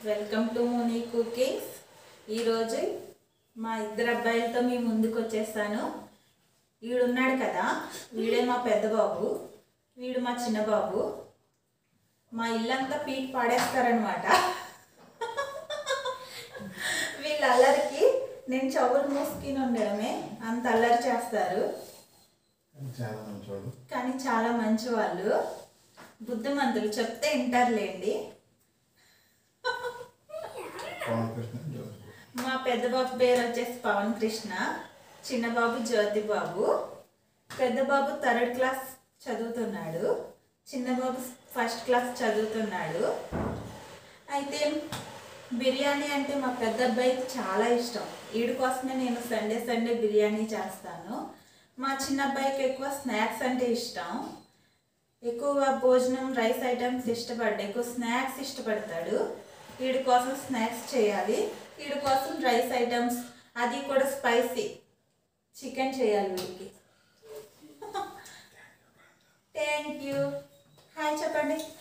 welcome to మునీ cookings ఈరోజు మా ఇద్దరు అబ్బాయిలతో మీ ముందుకు వచ్చేసాను వీడున్నాడు కదా వీడే మా పెద్ద బాబు వీడు మా చిన్న బాబు మా ఇల్లంతా పీక్ పాడేస్తారనమాట వీళ్ళ అల్లరికి నేను చెవులు మూసుకుని ఉండడమే అంత అల్లరి చేస్తారు చాలా మంచోడు కానీ చాలా మంచి వాళ్ళు బుద్ధిమంతులు చెప్తే వింటారులేండి పవన్ కృష్ణ జోష్ మా పెద్ద బాబు పేరు వచ్చేసి పవన్ కృష్ణ చిన్న బాబు జ్యోతి బాబు పెద్ద బాబు థర్డ్ క్లాస్ చదువుతున్నాడు చిన్న బాబు ఫస్ట్ క్లాస్ చదువుతున్నాడు అయితే బిర్యానీ అంటే మా పెద్ద అబ్బాయికి చాలా ఇష్టం వీడి కోసమే నేను సండే సండే బిర్యానీ చేస్తాను మా చిన్న అబ్బాయికి ఎక్కువ స్నాక్స్ అంటే ఇష్టం ఎక్కువ భోజనం రైస్ ఐటమ్స్ ఇష్టపడ్డా ఎక్కువ స్నాక్స్ ఇష్టపడతాడు వీడి కోసం స్నాక్స్ చేయాలి వీడి కోసం రైస్ ఐటమ్స్ అది కూడా స్పైసీ చికెన్ చేయాలి వీడికి థ్యాంక్ యూ హాయ్ చెప్పండి